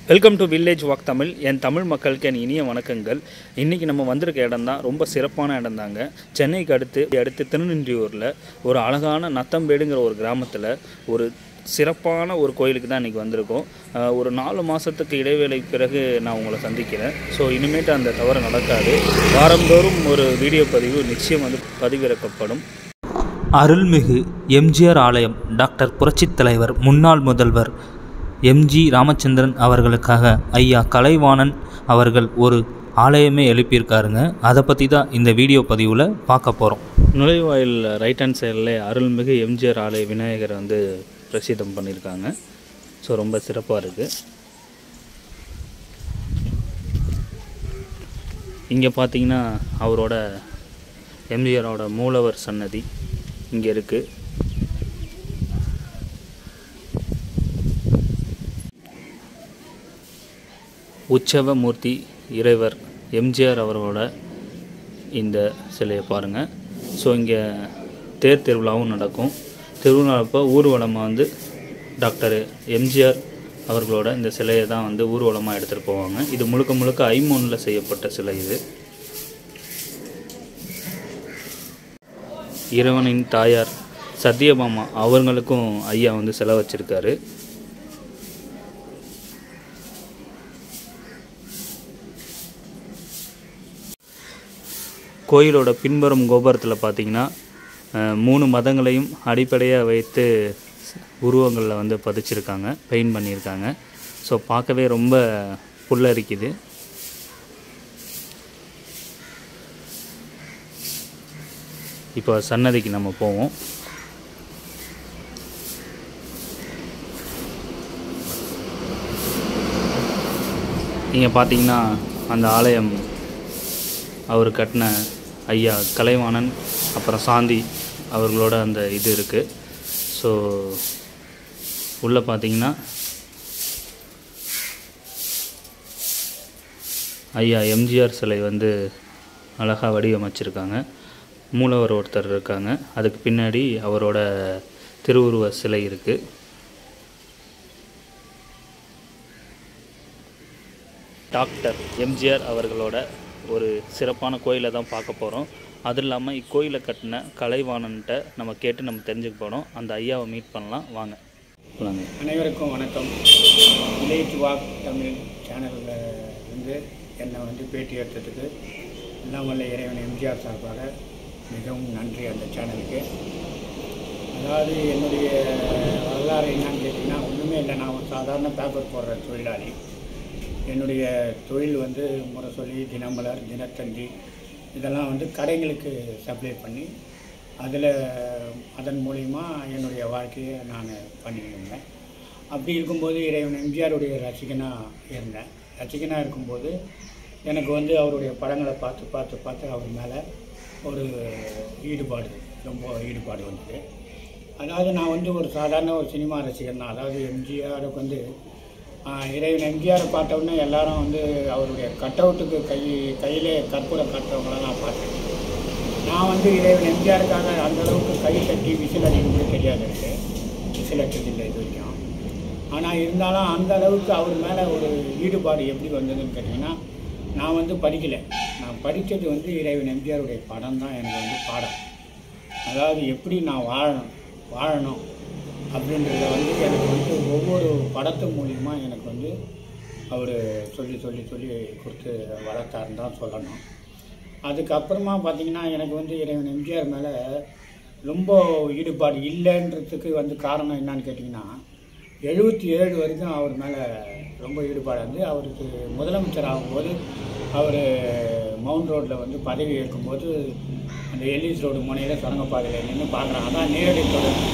Welcome to village walk Tamil என் தமிழ் மக்களுக்கு என் இனிய வணக்கங்கள் இன்றைக்கி நம்ம வந்திருக்க இடம் தான் ரொம்ப சிறப்பான இடம் தாங்க சென்னைக்கு அடுத்து அடுத்து திருநின்றியூரில் ஒரு அழகான நத்தம்பேடுங்கிற ஒரு கிராமத்தில் ஒரு சிறப்பான ஒரு கோயிலுக்கு தான் இன்றைக்கி வந்திருக்கோம் அஹ் ஒரு நாலு மாதத்துக்கு இடைவேளைக்கு பிறகு நான் உங்களை சந்திக்கிறேன் ஸோ இனிமேட்டு அந்த தவறு நடக்காது வாரந்தோறும் ஒரு வீடியோ பதிவு நிச்சயம் வந்து பதிவிறக்கப்படும் அருள்மிகு எம்ஜிஆர் ஆலயம் டாக்டர் புரட்சித் தலைவர் முன்னாள் முதல்வர் எம்ஜி ராமச்சந்திரன் அவர்களுக்காக ஐயா கலைவாணன் அவர்கள் ஒரு ஆலயமே எழுப்பியிருக்காருங்க அதை பற்றி தான் இந்த வீடியோ பதிவில் பார்க்க போகிறோம் நுழைவாயில் ரைட் ஹேண்ட் சைடில் அருள்மிகு எம்ஜிஆர் ஆலய விநாயகரை வந்து பிரசித்தம் பண்ணியிருக்காங்க ஸோ ரொம்ப சிறப்பாக இருக்குது இங்கே பார்த்தீங்கன்னா அவரோட எம்ஜிஆரோட மூலவர் சன்னதி இங்கே இருக்குது உற்சவ மூர்த்தி இறைவர் எம்ஜிஆர் அவர்களோட இந்த சிலையை பாருங்கள் ஸோ இங்கே தேர் திருவிழாவும் நடக்கும் திருவிழாப்போ ஊர்வலமாக வந்து டாக்டர் எம்ஜிஆர் அவர்களோட இந்த சிலையை தான் வந்து ஊர்வலமாக எடுத்துகிட்டு போவாங்க இது முழுக்க முழுக்க ஐமோனில் செய்யப்பட்ட சிலை இது இறைவனின் தாயார் சத்யபாமா அவங்களுக்கும் ஐயா வந்து சிலை வச்சுருக்காரு கோயிலோட பின்புறம் கோபுரத்தில் பார்த்தீங்கன்னா அஹ், மூணு மதங்களையும் அடிப்படையாக வைத்து உருவங்களில் வந்து பதிச்சிருக்காங்க பெயிண்ட் பண்ணியிருக்காங்க ஸோ பார்க்கவே ரொம்ப புல்லரிக்குது இப்போ சன்னதிக்கு நம்ம போவோம் நீங்கள் பார்த்தீங்கன்னா அந்த ஆலயம் அவர் கட்டின ஐயா கலைவாணன் அப்புறம் சாந்தி அவர்களோட அந்த இது இருக்குது ஸோ உள்ளே பார்த்தீங்கன்னா ஐயா எம்ஜிஆர் சிலை வந்து அழகாக வடிவமைச்சிருக்காங்க மூலவர் ஒருத்தர் இருக்காங்க அதுக்கு பின்னாடி அவரோட திருவுருவ சிலை இருக்குது டாக்டர் எம்ஜிஆர் அவர்களோட ஒரு சிறப்பான கோயிலை தான் பார்க்க போகிறோம் அது இல்லாமல் இக்கோயிலை கட்டின கலைவாணன்ட்ட நம்ம கேட்டு நம்ம தெரிஞ்சுக்க போகிறோம் அந்த ஐயாவை மீட் பண்ணலாம் வாங்க வாங்க அனைவருக்கும் வணக்கம் வில்லேஜ் வாக் தமிழ் சேனலில் வந்து என்னை வந்து பேட்டி எடுத்ததுக்கு எல்லாம் வல்ல இறைவன் எம்ஜிஆர் சார்பாக மிகவும் நன்றி அந்த சேனலுக்கு அதாவது என்னுடைய வரலாறு என்னன்னு கேட்டிங்கன்னா ஒன்றுமே இல்லை நான் ஒரு சாதாரண பேப்பர் போடுற தொழிலாளி என்னுடைய தொழில் வந்து முரசொலி தினமலர் தினத்தந்தி இதெல்லாம் வந்து கடைகளுக்கு சப்ளை பண்ணி அதில் அதன் மூலிமா என்னுடைய வாழ்க்கையை நான் பண்ணிட்டு இருந்தேன் அப்படி இருக்கும்போது இறைவன் எம்ஜிஆருடைய ரசிகனாக இருந்தேன் ரசிகனாக இருக்கும்போது எனக்கு வந்து அவருடைய படங்களை பார்த்து பார்த்து பார்த்து அவர் மேலே ஒரு ஈடுபாடு ரொம்ப ஈடுபாடு வந்தது அதாவது நான் வந்து ஒரு சாதாரண ஒரு சினிமா ரசிகன் தான் அதாவது எம்ஜிஆருக்கு வந்து ஆஹ், இறைவன் எம்ஜிஆரை பார்த்த உடனே எல்லாரும் வந்து அவருடைய கட் அவுட்டுக்கு கை கையிலே கற்பூரம் கட்டுறவங்கள நான் பார்த்தேன் நான் வந்து இறைவன் எம்ஜிஆருக்காக அந்த அளவுக்கு கை கட்டி விசில் அடிக்க கூட தெரியாது எனக்கு விசில் அடிச்சதில்லை இது வரைக்கும் ஆனால் இருந்தாலும் அந்த அளவுக்கு அவர் மேலே ஒரு ஈடுபாடு எப்படி வந்ததுன்னு கேட்டிங்கன்னா நான் வந்து படிக்கலை நான் படித்தது வந்து இறைவன் எம்ஜிஆருடைய படம் தான் எனக்கு வந்து பாடம் அதாவது எப்படி நான் வாழணும் வாழணும் அப்படின்றத வந்து எனக்கு வந்து ஒவ்வொரு படத்து மூலிமா எனக்கு வந்து அவர் சொல்லி சொல்லி சொல்லி கொடுத்து வளர்த்தாருன்னு தான் சொல்லணும் அதுக்கப்புறமா பார்த்தீங்கன்னா எனக்கு வந்து இறைவன் எம்ஜிஆர் மேலே ரொம்ப ஈடுபாடு இல்லைன்றதுக்கு வந்து காரணம் என்னன்னு கேட்டிங்கன்னா எழுபத்தி ஏழு வரைக்கும் அவர் மேலே ரொம்ப ஈடுபாடு வந்து அவருக்கு முதலமைச்சர் ஆகும்போது அவர் மவுண்ட் ரோட்டில் வந்து பதவி ஏற்கும்போது அந்த எல்லிஸ் ரோடு முனையில் சுரங்கப்பாதையில் நின்று பார்க்குறாங்க அதான் நேரடி தொடர்பு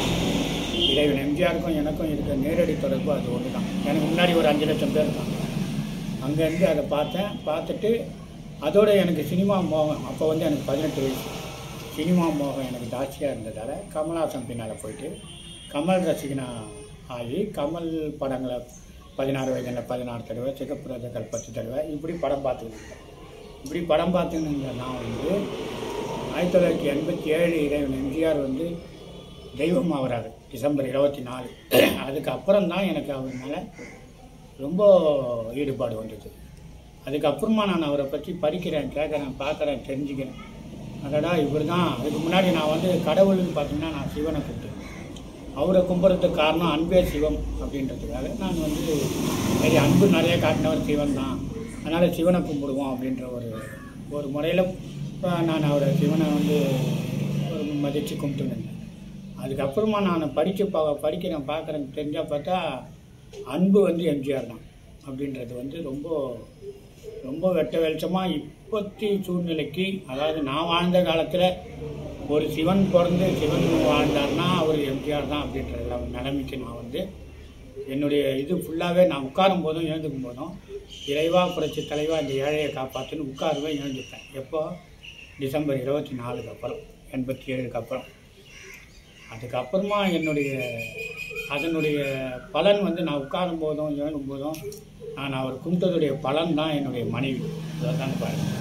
இறைவன் எம்ஜிஆருக்கும் எனக்கும் இருக்க நேரடி தொடர்பு அது ஒன்று தான் எனக்கு முன்னாடி ஒரு அஞ்சு லட்சம் பேர் இருக்காங்க அங்கேருந்து அதை பார்த்தேன் பார்த்துட்டு அதோட எனக்கு சினிமா மோகம் அப்போ வந்து எனக்கு பதினெட்டு வயசு சினிமா மோகம் எனக்கு ஜாஸ்தியாக இருந்ததால் கமல்ஹாசன் பின்னால் போயிட்டு கமல் ரசிகனா ஆகி கமல் படங்களை பதினாறு வயதில் பதினாறு தடவை சிகப்பு ரஜகள் பத்து தடவை இப்படி படம் பார்த்துக்கிட்டு இருந்தேன். இப்படி படம் பார்த்துன்னு நான் வந்து ஆயிரத்தி தொள்ளாயிரத்தி எண்பத்தி ஏழு இறைவன் எம்ஜிஆர் வந்து தெய்வம் ஆகிறாரு டிசம்பர் இருபத்தி நாலு அதுக்கப்புறம் தான் எனக்கு அவர் மேலே ரொம்ப ஈடுபாடு வந்தது அதுக்கப்புறமா நான் அவரை பற்றி படிக்கிறேன் கேட்குறேன் பார்க்குறேன் தெரிஞ்சுக்கிறேன் அடடா இவர் தான் அதுக்கு முன்னாடி நான் வந்து கடவுள்னு பார்த்தீங்கன்னா நான் சிவனை கும்பிட்டேன் அவரை கும்பிட்றதுக்கு காரணம் அன்பே சிவம் அப்படின்றதுக்காக நான் வந்து சரி அன்பு நிறைய காட்டினவர் சிவன் தான் அதனால் சிவனை கும்பிடுவோம் அப்படின்ற ஒரு ஒரு முறையில் நான் அவரை சிவனை வந்து ஒரு மதித்து கும்பிட்டு இருந்தேன் அதுக்கப்புறமா நான் படித்து பா படிக்கிறேன் பார்க்குறேன் தெரிஞ்சால் பார்த்தா அன்பு வந்து எம்ஜிஆர் தான் அப்படின்றது வந்து ரொம்ப ரொம்ப வெட்ட வெளிச்சமாக இப்போத்தி சூழ்நிலைக்கு அதாவது நான் வாழ்ந்த காலத்தில் ஒரு சிவன் பிறந்து சிவன் வாழ்ந்தார்னா அவர் எம்ஜிஆர் தான் அப்படின்ற லெவ- நிலைமைக்கு நான் வந்து என்னுடைய இது ஃபுல்லாகவே நான் உட்காரும் போதும் எழுந்துக்கும் போதும் இறைவா புரட்சி தலைவா இந்த ஏழையை காப்பாற்றுன்னு உட்காருவேன் எழுந்துப்பேன் எப்போ டிசம்பர் இருபத்தி நாலுக்கு அப்புறம் எண்பத்தி ஏழுக்கு அப்புறம் அதுக்கப்புறமா என்னுடைய அதனுடைய பலன் வந்து நான் உட்காரும் போதும் எழுதும் போதும் நான் அவர் கும்பிட்டதுடைய பலன் தான் என்னுடைய மனைவி அதான் பாருங்க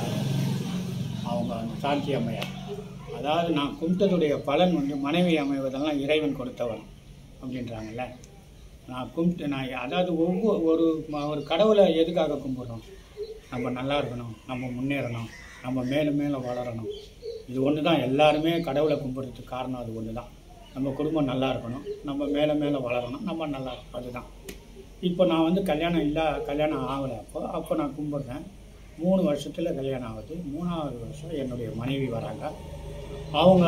அவங்க அந்த சாந்தி அம்மையார் அதாவது நான் கும்பிட்டதுடைய பலன் வந்து மனைவி அமைவதெல்லாம் இறைவன் கொடுத்தவன் அப்படின்றாங்கல்ல நான் கும்பிட்டு நான் அதாவது ஒவ்வொரு ஒரு ம- ஒரு கடவுளை எதுக்காக கும்பிட்றோம் நம்ம நல்லா இருக்கணும் நம்ம முன்னேறணும் நம்ம மேலும் மேலும் வளரணும் இது ஒன்று தான் எல்லாருமே கடவுளை கும்பிட்றதுக்கு காரணம் அது ஒன்று தான் நம்ம குடும்பம் நல்லா இருக்கணும் நம்ம மேலே மேலே வளரணும் நம்ம நல்லா இருக்கணும் அதுதான் இப்போ நான் வந்து கல்யாணம் இல்லை கல்யாணம் ஆகலை அப்போ அப்போ நான் கும்பிட்றேன் மூணு வருஷத்தில் கல்யாணம் ஆகுது மூணாவது வருஷம் என்னுடைய மனைவி வராங்க அவங்க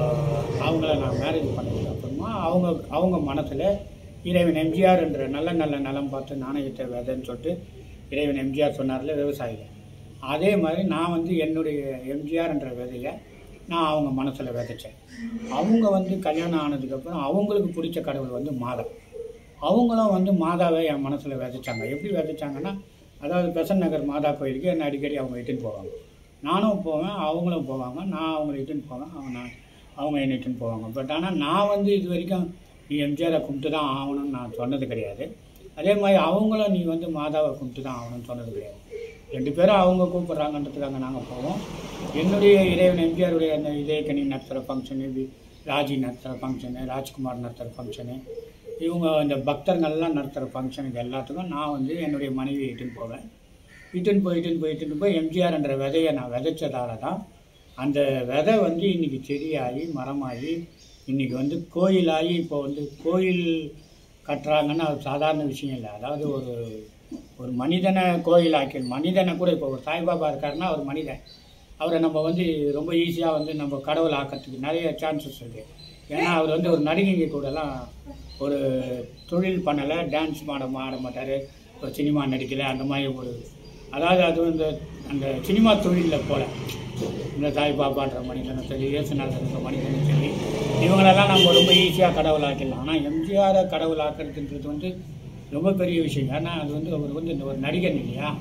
அவங்கள நான் மேரேஜ் பண்ணதுக்கு அப்புறமா அவங்க அவங்க மனசில் இறைவன் எம்ஜிஆர் என்ற நல்ல நல்ல நலம் பார்த்து நாணயத்தை விதைன்னு சொல்லிட்டு இறைவன் எம்ஜிஆர் சொன்னார்ல விவசாயிகள் அதே மாதிரி நான் வந்து என்னுடைய எம்ஜிஆர் என்ற விதையை நான் அவங்க மனசில் விதைச்சேன் அவங்க வந்து கல்யாணம் ஆனதுக்கப்புறம் அவங்களுக்கு பிடிச்ச கடவுள் வந்து மாதா அவங்களும் வந்து மாதாவை என் மனசில் விதைச்சாங்க எப்படி விதைச்சாங்கன்னா அதாவது பெசன் நகர் மாதா கோயிலுக்கு என்னை அடிக்கடி அவங்க இட்டுன்னு போவாங்க நானும் போவேன் அவங்களும் போவாங்க நான் அவங்கள இட்டுன்னு போவேன் அவங்க நான் அவங்க என்னை இட்டுன்னு போவாங்க பட் ஆனால் நான் வந்து இது வரைக்கும் நீ எம்ஜிஆரை கும்பிட்டு தான் ஆகணும்னு நான் சொன்னது கிடையாது அதே மாதிரி அவங்களும் நீ வந்து மாதாவை கும்பிட்டு தான் ஆகணும்னு சொன்னது கிடையாது ரெண்டு பேரும் அவங்க கூப்பிட்றாங்கன்றதுக்காக நாங்கள் போவோம் என்னுடைய இறைவன் எம்ஜிஆருடைய அந்த இதயக்கனி நடத்துகிற ஃபங்க்ஷனு ராஜி நடத்துகிற ஃபங்க்ஷனு ராஜ்குமார் நடத்துகிற ஃபங்க்ஷனு இவங்க இந்த பக்தர்கள்லாம் நடத்துகிற ஃபங்க்ஷனுக்கு எல்லாத்துக்கும் நான் வந்து என்னுடைய மனைவி இட்டுன்னு போவேன் இட்டுன்னு போய் இட்டுன்னு போய் இட்டுன்னு போய் எம்ஜிஆர் என்ற விதையை நான் விதைச்சதால தான் அந்த விதை வந்து இன்னைக்கு செடியாகி மரமாகி இன்னைக்கு வந்து கோயிலாகி இப்போ வந்து கோயில் கட்டுறாங்கன்னா அது சாதாரண விஷயம் இல்லை அதாவது ஒரு ஒரு மனிதனை கோயிலாக்கி மனிதனை கூட இப்போ ஒரு சாய்பாபா இருக்காருன்னா ஒரு மனிதன் அவரை நம்ம வந்து ரொம்ப ஈஸியாக வந்து நம்ம கடவுள் ஆக்கிறதுக்கு நிறைய சான்சஸ் இருக்குது ஏன்னா அவர் வந்து ஒரு நடிகைங்க கூடலாம் ஒரு தொழில் பண்ணலை டான்ஸ் மாட ஆட மாட்டார் ஒரு சினிமா நடிக்கலை அந்த மாதிரி ஒரு அதாவது அது இந்த அந்த சினிமா தொழிலில் போல இந்த சாய்பாபான்ற மனிதனும் சரி இயேசுநாதன்ற மனிதனும் சரி இவங்களெல்லாம் நம்ம ரொம்ப ஈஸியாக கடவுளாக்கிடலாம் ஆனால் எம்ஜிஆரை கடவுளாக்குறதுன்றது வந்து ரொம்ப பெரிய விஷயம் ஏன்னா அது வந்து அவர் வந்து இந்த ஒரு நடிகன் இல்லையா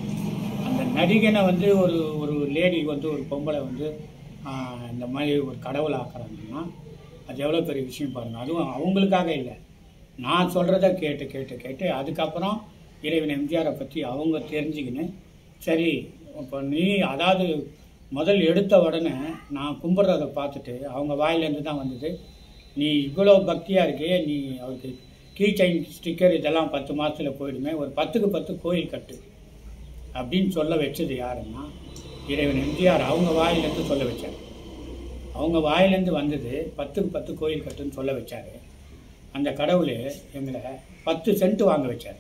அந்த நடிகனை வந்து ஒரு ஒரு லேடி வந்து ஒரு பொம்பளை வந்து ஆஹ், இந்த மாதிரி ஒரு கடவுள் ஆக்குறாங்கன்னா அது எவ்வளோ பெரிய விஷயம் பாருங்கள் அதுவும் அவங்களுக்காக இல்லை நான் சொல்கிறத கேட்டு கேட்டு கேட்டு அதுக்கப்புறம் இறைவன் எம்ஜிஆரை பற்றி அவங்க தெரிஞ்சுக்கின்னு சரி இப்போ நீ அதாவது முதல் எடுத்த உடனே நான் கும்பிட்றத பார்த்துட்டு அவங்க வாயிலேருந்து தான் வந்தது நீ இவ்வளோ பக்தியாக இருக்கே நீ அவருக்கு கீ செயின் ஸ்டிக்கர் இதெல்லாம் பத்து மாதத்தில் போயிடுமே ஒரு பத்துக்கு பத்து கோயில் கட்டு அப்படின்னு சொல்ல வச்சது யாருன்னா இறைவன் எம்ஜிஆர் அவங்க வாயிலேருந்து சொல்ல வச்சார் அவங்க வாயிலேருந்து வந்தது பத்துக்கு பத்து கோயில் கட்டுன்னு சொல்ல வச்சார் அந்த கடவுள் எங்களை பத்து சென்ட் வாங்க வச்சார்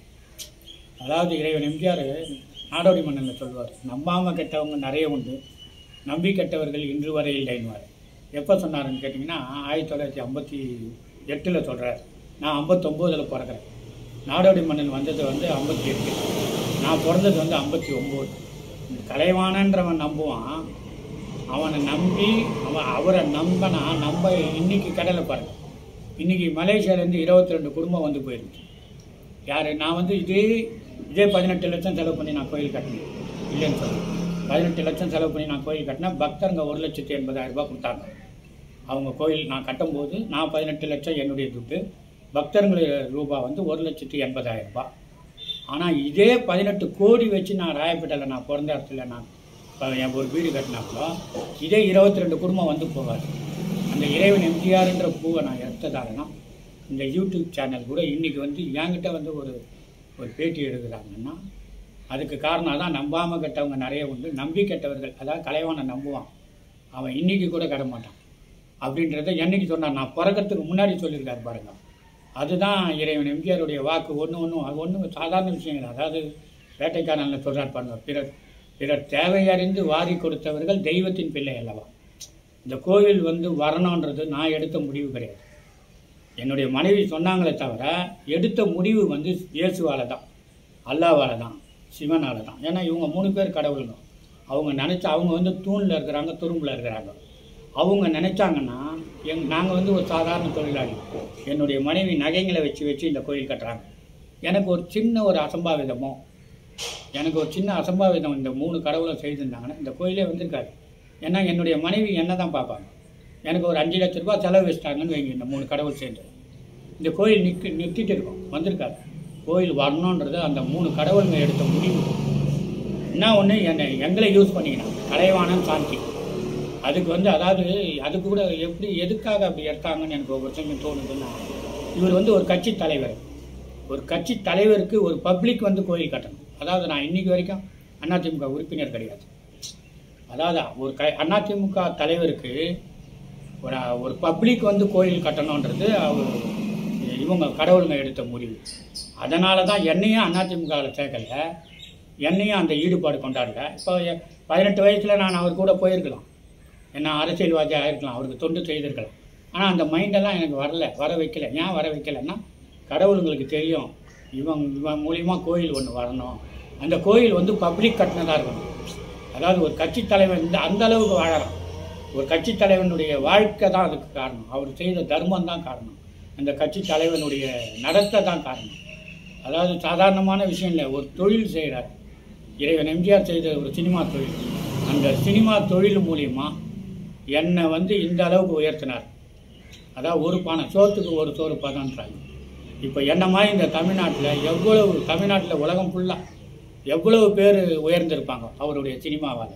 அதாவது இறைவன் எம்ஜிஆர் நாடோடி மன்னனில் சொல்லுவார் நம்பாமல் கெட்டவங்க நிறைய உண்டு நம்பி கெட்டவர்கள் இன்று வரை இல்லைன்னுவார் எப்போ சொன்னாருன்னு கேட்டிங்கன்னா ஆயிரத்தி தொள்ளாயிரத்தி ஐம்பத்தி எட்டில் சொல்கிறார் நான் ஐம்பத்தொம்போதில் பிறக்கிறேன் நாடோடி மன்னன் வந்தது வந்து ஐம்பத்தி எட்டு நான் பிறந்தது வந்து ஐம்பத்தி ஒம்பது கலைவாணன்றவன் நம்புவான் அவனை நம்பி அவன் அவரை நம்பினா நம்ப இன்னைக்கு கடலை பாருங்க இன்னைக்கு மலேசியாவிலேருந்து இருபத்தி ரெண்டு குடும்பம் வந்து போயிருக்கு யார் நான் வந்து இதே இதே பதினெட்டு லட்சம் செலவு பண்ணி நான் கோயில் கட்டினேன் இல்லைன்னு சொல்லுவேன் பதினெட்டு லட்சம் செலவு பண்ணி நான் கோயில் கட்டினா பக்தருங்க ஒரு லட்சத்தி எண்பதாயிரம் ரூபாய் கொடுத்தாங்க அவங்க கோயில் நான் கட்டும்போது நான் பதினெட்டு லட்சம் என்னுடைய துட்டு பக்தர்கள் ரூபாய் வந்து ஒரு லட்சத்தி எண்பதாயிரம் ரூபாய் ஆனால் இதே பதினெட்டு கோடி வச்சு நான் ராயப்பேட்டையில் நான் பிறந்த இடத்துல நான் இப்போ என் ஒரு வீடு கட்டினாப்புல இதே இருபத்தி ரெண்டு குடும்பம் வந்து போகாது அந்த இறைவன் எம்ஜிஆர்ன்ற பூவை நான் எடுத்ததாலனா இந்த யூடியூப் சேனல் கூட இன்றைக்கி வந்து என்கிட்ட வந்து ஒரு ஒரு பேட்டி எடுக்கிறாங்கன்னா அதுக்கு காரணம் அதான் நம்பாமல் கெட்டவங்க நிறைய உண்டு நம்பி கெட்டவர்கள் அதாவது கலைவானை நம்புவான் அவன் இன்னைக்கு கூட கெட மாட்டான் அப்படின்றத என்னைக்கு சொன்னான் நான் பிறக்கிறதுக்கு முன்னாடி சொல்லியிருக்காரு பாருங்க அதுதான் இறைவன் எம்ஜிஆருடைய வாக்கு ஒன்று ஒன்றும் அது ஒன்றும் சாதாரண விஷயங்கள் அதாவது வேட்டைக்காரனில் சொல்கிறார் பாருங்க பிறர் பிறர் தேவையறிந்து வாரி கொடுத்தவர்கள் தெய்வத்தின் பிள்ளை அல்லவா இந்த கோவில் வந்து வரணுன்றது நான் எடுத்த முடிவு கிடையாது என்னுடைய மனைவி சொன்னாங்களே தவிர எடுத்த முடிவு வந்து இயேசுவால தான் அல்லாவால தான் சிவனால தான் ஏன்னா இவங்க மூணு பேர் கடவுளுங்க அவங்க நினச்சா அவங்க வந்து தூணில் இருக்கிறாங்க துரும்பில் இருக்கிறாங்க அவங்க நினைச்சாங்கன்னா எங் நாங்கள் வந்து ஒரு சாதாரண தொழிலாளி என்னுடைய மனைவி நகைங்களை வச்சு வச்சு இந்த கோயில் கட்டுறாங்க எனக்கு ஒரு சின்ன ஒரு அசம்பாவிதமோ எனக்கு ஒரு சின்ன அசம்பாவிதம் இந்த மூணு கடவுளும் செய்திருந்தாங்கன்னா இந்த கோயிலே வந்திருக்காது ஏன்னா என்னுடைய மனைவி என்ன தான் பார்ப்பாங்க எனக்கு ஒரு அஞ்சு லட்ச ரூபாய் செலவு வச்சிட்டாங்கன்னு வைங்க இந்த மூணு கடவுள் சேர்ந்து இந்த கோயில் நிற்கு நிறுத்திட்டு இருக்கோம் வந்திருக்காது கோயில் வரணுன்றது அந்த மூணு கடவுளுங்க எடுத்த முடிவு என்ன ஒன்று என்னை எங்களை யூஸ் பண்ணிக்கணும் கலைவாணன் சாந்தி அதுக்கு வந்து அதாவது அதுக்கு கூட எப்படி எதுக்காக அப்படி எடுத்தாங்கன்னு எனக்கு ஒவ்வொரு சமயம் தோணுதுன்னா இவர் வந்து ஒரு கட்சி தலைவர் ஒரு கட்சி தலைவருக்கு ஒரு பப்ளிக் வந்து கோயில் கட்டணும் அதாவது நான் இன்னைக்கு வரைக்கும் அதிமுக உறுப்பினர் கிடையாது அதாவது ஒரு க அதிமுக தலைவருக்கு ஒரு ஒரு பப்ளிக் வந்து கோயில் கட்டணுன்றது அவர் இவங்க கடவுளுங்க எடுத்த முடிவு அதனால தான் என்னையும் அதிமுகவில் சேர்க்கல என்னையும் அந்த ஈடுபாடு கொண்டாடல இப்போ எ- பதினெட்டு வயசில் நான் அவர் கூட போயிருக்கலாம் என்ன அரசியல்வாதி ஆயிருக்கலாம் அவருக்கு தொண்டு செய்திருக்கலாம் ஆனால் அந்த மைண்டெல்லாம் எனக்கு வரல வர வைக்கல ஏன் வர வைக்கலைன்னா கடவுளுங்களுக்கு தெரியும் இவன் இவன் மூலியமா கோயில் ஒன்று வரணும் அந்த கோயில் வந்து பப்ளிக் கட்டினதாக இருக்கணும் அதாவது ஒரு கட்சி தலைவன் இந்த அந்த அளவுக்கு வாழறான் ஒரு கட்சி தலைவனுடைய வாழ்க்கை தான் அதுக்கு காரணம் அவர் செய்த தர்மம் தான் காரணம் அந்த கட்சி தலைவனுடைய நடத்தை தான் காரணம் அதாவது சாதாரணமான விஷயம் இல்லை ஒரு தொழில் செய்கிறார் இறைவன் எம்ஜிஆர் செய்த ஒரு சினிமா தொழில் அந்த சினிமா தொழில் மூலியமா என்னை வந்து இந்த அளவுக்கு உயர்த்தினார் அதாவது ஒரு பானை சோத்துக்கு ஒரு சோறு பதன்றாங்க இப்போ என்ன மாதிரி இந்த தமிழ்நாட்டில் எவ்வளவு தமிழ்நாட்டில் உலகம் ஃபுல்லாக எவ்வளவு பேர் உயர்ந்திருப்பாங்க அவருடைய சினிமாவால்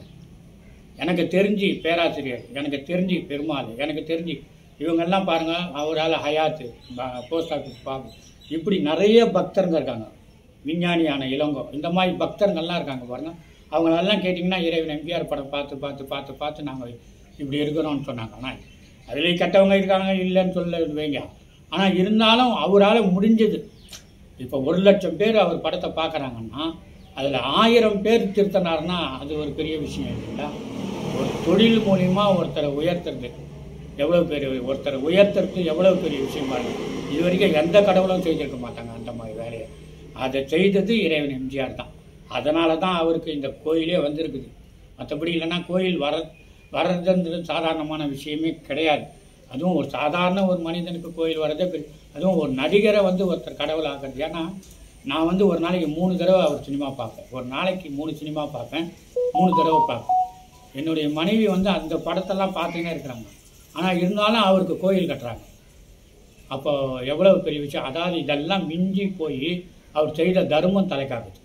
எனக்கு தெரிஞ்சு பேராசிரியர் எனக்கு தெரிஞ்சு பெருமாள் எனக்கு தெரிஞ்சு இவங்கெல்லாம் பாருங்கள் அவரால் ஹயாத்து ப- போஸ்ட் ஆஃபீஸ் பாபு இப்படி நிறைய பக்தருங்க இருக்காங்க விஞ்ஞானியான இளங்கோ இந்த மாதிரி பக்தர்கள்லாம் இருக்காங்க பாருங்கள் அவங்களெல்லாம் கேட்டிங்கன்னா இறைவன் எம்ஜிஆர் படம் பார்த்து பார்த்து பார்த்து பார்த்து நாங்கள் இப்படி இருக்கிறோம்னு சொன்னாங்க ஆனால் அதுலேயும் கெட்டவங்க இருக்காங்க இல்லைன்னு சொல்ல வைங்க ஆனால் இருந்தாலும் அவரால் முடிஞ்சது இப்போ ஒரு லட்சம் பேர் அவர் படத்தை பார்க்குறாங்கன்னா அதில் ஆயிரம் பேர் திருத்தினார்னா அது ஒரு பெரிய விஷயம் இல்லைங்களா ஒரு தொழில் மூலியமா ஒருத்தரை உயர்த்துறது எவ்வளோ பெரிய ஒருத்தரை உயர்த்துறது எவ்வளோ பெரிய விஷயம் பாருங்க இது வரைக்கும் எந்த கடவுளும் செய்திருக்க மாட்டாங்க அந்த மாதிரி வேலையை அதை செய்தது இறைவன் எம்ஜிஆர் தான் அதனால தான் அவருக்கு இந்த கோயிலே வந்திருக்குது மற்றபடி இல்லைன்னா கோயில் வர வர்றதுன்றது சாதாரணமான விஷயமே கிடையாது அதுவும் ஒரு சாதாரண ஒரு மனிதனுக்கு கோயில் வர்றதே பெரிய அதுவும் ஒரு நடிகரை வந்து ஒருத்தர் கடவுள் ஆக்குறது ஏன்னா நான் வந்து ஒரு நாளைக்கு மூணு தடவை அவர் சினிமா பார்ப்பேன் ஒரு நாளைக்கு மூணு சினிமா பார்ப்பேன் மூணு தடவை பார்ப்பேன் என்னுடைய மனைவி வந்து அந்த படத்தெல்லாம் பார்த்துன்னே இருக்கிறாங்க ஆனால் இருந்தாலும் அவருக்கு கோயில் கட்டுறாங்க அப்போ எவ்வளவு பெரிய விஷயம் அதாவது இதெல்லாம் மிஞ்சி போய் அவர் செய்த தர்மம் தலைக்காகுது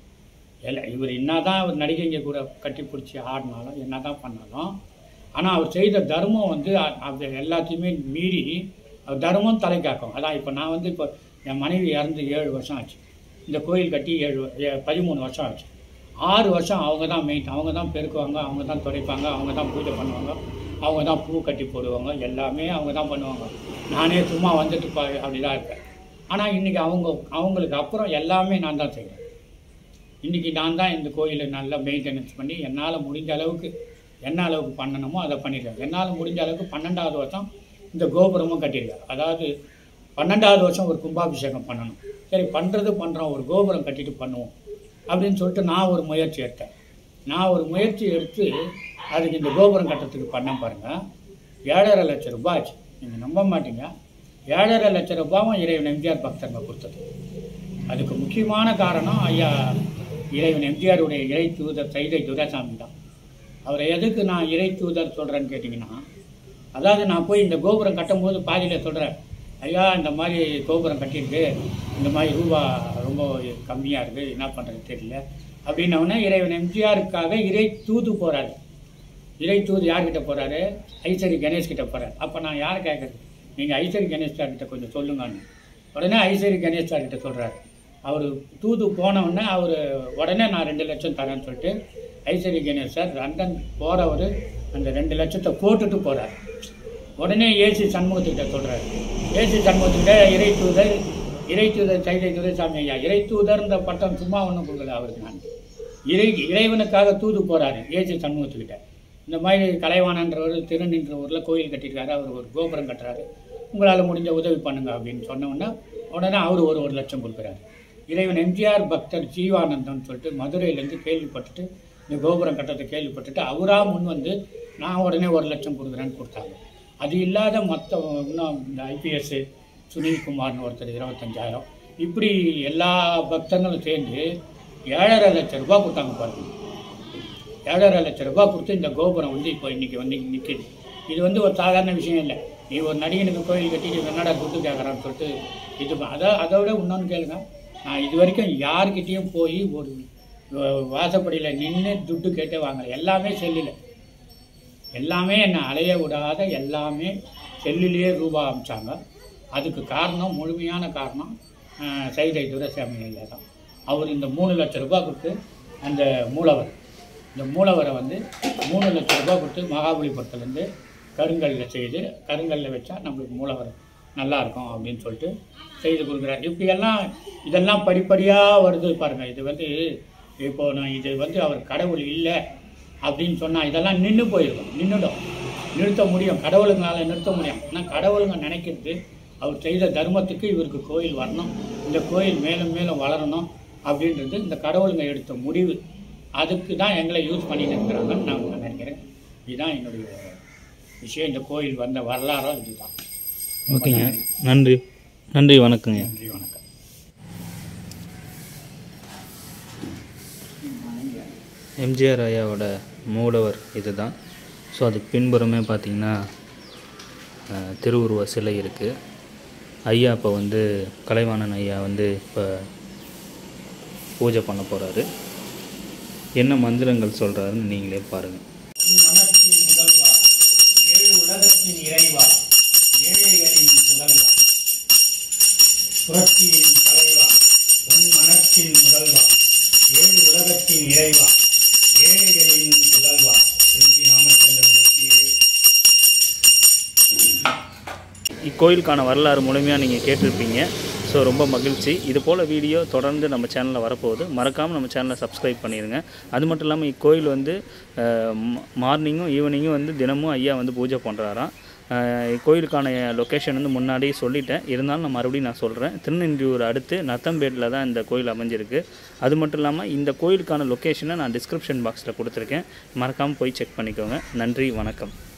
இல்லை இவர் என்னதான் அவர் நடிகைங்க கூட கட்டி பிடிச்சி ஆடினாலும் என்னதான் பண்ணாலும் ஆனால் அவர் செய்த தர்மம் வந்து அ- அது எல்லாத்தையுமே மீறி அவர் தர்மம் தலைக்காக்கும் அதான் இப்போ நான் வந்து இப்போ என் மனைவி இறந்து ஏழு வருஷம் ஆச்சு இந்த கோயில் கட்டி ஏழு வ- ஏ- பதிமூணு வருஷம் ஆச்சு ஆறு வருஷம் அவங்க தான் மெயின் அவங்க தான் பெருக்குவாங்க அவங்க தான் துடைப்பாங்க அவங்க தான் பூஜை பண்ணுவாங்க அவங்க தான் பூ கட்டி போடுவாங்க எல்லாமே அவங்க தான் பண்ணுவாங்க நானே சும்மா வந்துட்டு பா அப்படி தான் இருக்கேன் ஆனால் இன்றைக்கி அவங்க அவங்களுக்கு அப்புறம் எல்லாமே நான் தான் செய்கிறேன் இன்றைக்கி நான் தான் இந்த கோயிலை நல்லா மெயின்டெனன்ஸ் பண்ணி என்னால் முடிஞ்ச அளவுக்கு என்ன அளவுக்கு பண்ணணுமோ அதை பண்ணியிருக்கேன் என்னால் முடிஞ்ச அளவுக்கு பன்னெண்டாவது வருஷம் இந்த கோபுரமும் கட்டியிருக்கேன் அதாவது பன்னெண்டாவது வருஷம் ஒரு கும்பாபிஷேகம் பண்ணணும் சரி பண்ணுறது பண்ணுறோம் ஒரு கோபுரம் கட்டிட்டு பண்ணுவோம் அப்படின்னு சொல்லிட்டு நான் ஒரு முயற்சி எடுத்தேன் நான் ஒரு முயற்சி எடுத்து அதுக்கு இந்த கோபுரம் கட்டுறதுக்கு பண்ணேன் பாருங்கள் ஏழரை லட்சம் ரூபாய் ஆச்சு நீங்கள் நம்ப மாட்டீங்க ஏழரை லட்சம் ரூபாவும் இறைவன் எம்ஜிஆர் பக்தங்க கொடுத்தது அதுக்கு முக்கியமான காரணம் ஐயா இறைவன் எம்ஜிஆருடைய இறை தூதர் சைதை துரைசாமி தான் அவரை எதுக்கு நான் இறை தூதர் சொல்கிறேன்னு கேட்டிங்கன்னா அதாவது நான் போய் இந்த கோபுரம் கட்டும்போது பாதியில் சொல்கிறேன் ஐயா இந்த மாதிரி கோபுரம் கட்டியிருக்கு இந்த மாதிரி ரூபா ரொம்ப கம்மியாக இருக்குது என்ன பண்ணுறது தெரியல அப்படின்னவுடனே இறைவன் எம்ஜிஆருக்காக இறை தூது போகிறாரு இறை தூது யார்கிட்ட போகிறாரு ஐசரி கணேஷ் கிட்ட போகிறாரு அப்போ நான் யாரை கேட்குறது நீங்கள் ஐசரி கணேஷ் சார் கிட்ட கொஞ்சம் சொல்லுங்கன்னு உடனே ஐசரி கணேஷ் சார் கிட்ட சொல்கிறாரு அவர் தூது போனவுடனே அவர் உடனே நான் ரெண்டு லட்சம் தரேன்னு சொல்லிட்டு ஐஸ்வர்ய கணேஷ் சார் லண்டன் போகிறவர் அந்த ரெண்டு லட்சத்தை போட்டுட்டு போகிறார் உடனே ஏசி சண்முகத்துக்கிட்ட சொல்கிறார் ஏசி சண்முகத்துக்கிட்ட இறை தூதர் இறை தூதர் சைதை துரைசாமி ஐயா இறை தூதர்ன்ற பட்டம் சும்மா ஒன்றும் கொடுக்கல அவருக்கு நான் இறை இறைவனுக்காக தூது போகிறாரு ஏசி சண்முகத்துக்கிட்ட இந்த மாதிரி கலைவாணன்றவர் திருநின்ற ஊரில் கோயில் கட்டியிருக்காரு அவர் ஒரு கோபுரம் கட்டுறாரு உங்களால் முடிஞ்ச உதவி பண்ணுங்க அப்படின்னு சொன்ன உடனே உடனே அவர் ஒரு ஒரு லட்சம் கொடுக்குறாரு இறைவன் எம்ஜிஆர் பக்தர் ஜீவானந்தம்னு சொல்லிட்டு மதுரையிலேருந்து கேள்விப்பட்டுட்டு இந்த கோபுரம் கட்டத்தை கேள்விப்பட்டுட்டு அவராக முன் வந்து நான் உடனே ஒரு லட்சம் கொடுக்குறேன்னு கொடுத்தாங்க அது இல்லாத மற்ற இன்னும் இந்த ஐபிஎஸ் சுனில்குமார்னு ஒருத்தர் இருபத்தஞ்சாயிரம் இப்படி எல்லா பக்தர்களும் சேர்ந்து ஏழரை லட்சம் ரூபாய் கொடுத்தாங்க பாருங்க ஏழரை லட்சம் ரூபாய் கொடுத்து இந்த கோபுரம் வந்து இப்போ இன்னைக்கு வந்து நிற்கிது இது வந்து ஒரு சாதாரண விஷயம் இல்லை நீ ஒரு நடிகனுக்கு கோயில் கட்டிட்டு என்னடா துட்டு கேட்குறான்னு சொல்லிட்டு இது ப- அதை அதை விட இன்னொன்று கேளுங்க நான் இது வரைக்கும் யார்கிட்டயும் போய் ஒரு வாசப்படியில் நின்று துட்டு கேட்டே வாங்கலை எல்லாமே செல்லில் எல்லாமே என்னை அலைய விடாத எல்லாமே செல்லுலேயே ரூபா அமிச்சாங்க அதுக்கு காரணம் முழுமையான காரணம் அஹ், சைதை துரைசாமி ஐயா தான் அவர் இந்த மூணு லட்சம் ரூபாய் கொடுத்து அந்த மூலவர் இந்த மூலவரை வந்து மூணு லட்சம் ரூபாய் கொடுத்து மகாபலிபுரத்துலேருந்து கருங்கல்ல செய்து கருங்கல்ல வச்சா நம்மளுக்கு மூலவர் நல்லா இருக்கும் அப்படின்னு சொல்லிட்டு செய்து கொடுக்குறாரு இப்படியெல்லாம் இதெல்லாம் படிப்படியாக வருது பாருங்கள் இது வந்து இப்போ நான் இது வந்து அவர் கடவுள் இல்லை அப்படின்னு சொன்னால் இதெல்லாம் நின்று போயிருக்கும் நின்றுடும் நிறுத்த முடியும் கடவுளுங்களால நிறுத்த முடியும் ஆனால் கடவுளுங்க நினைக்கிறது அவர் செய்த தர்மத்துக்கு இவருக்கு கோயில் வரணும் இந்த கோயில் மேலும் மேலும் வளரணும் அப்படின்றது இந்த கடவுளுங்க எடுத்த முடிவு அதுக்கு தான் எங்களை யூஸ் பண்ணிட்டு இருக்கிறாங்கன்னு நான் நினைக்கிறேன் இதுதான் என்னுடைய விஷயம் இந்த கோயில் வந்த வரலாறும் இதுதான் ஓகேங்க நன்றி நன்றி வணக்கங்க நன்றி வணக்கம் எம்ஜிஆர் ஐயாவோட மூலவர் இதுதான் ஸோ அதுக்கு பின்புறமே பார்த்தீங்கன்னா அஹ், திருவுருவ சிலை இருக்குது ஐயா இப்போ வந்து கலைவாணன் ஐயா வந்து இப்போ பூஜை பண்ண போகிறாரு என்ன மந்திரங்கள் சொல்கிறாருன்னு நீங்களே பாருங்கள் மனத்தின் முதல்வா ஏழு உலகத்தின் இறைவா ஏழைகளின் முதல்வா புரட்சியின் தலைவா உன் மனத்தின் முதல்வா ஏழு உலகத்தின் இறைவா ஏழைகளின் முதல்வா செல்வி ராமச்சந்திரமூர்த்தியே இக்கோயிலுக்கான வரலாறு முழுமையாக நீங்கள் கேட்டிருப்பீங்க ஸோ ரொம்ப மகிழ்ச்சி இது போல் வீடியோ தொடர்ந்து நம்ம சேனலில் வரப்போகுது மறக்காமல் நம்ம சேனலை சப்ஸ்கிரைப் பண்ணிடுங்க அது மட்டும் இல்லாமல் இக்கோயில் வந்து மார்னிங்கும் ஈவினிங்கும் வந்து தினமும் ஐயா வந்து பூஜை பண்ணுறாராம் இக்கோயிலுக்கான லொக்கேஷன் வந்து முன்னாடியே சொல்லிட்டேன் இருந்தாலும் நான் மறுபடியும் நான் சொல்கிறேன் திருநெல்வேலூர் அடுத்து நத்தம்பேட்டில் தான் இந்த கோயில் அமைஞ்சிருக்கு அது மட்டும் இல்லாமல் இந்த கோயிலுக்கான லொக்கேஷனை நான் டிஸ்கிரிப்ஷன் பாக்ஸில் கொடுத்துருக்கேன் மறக்காமல் போய் செக் பண்ணிக்கோங்க நன்றி வணக்கம்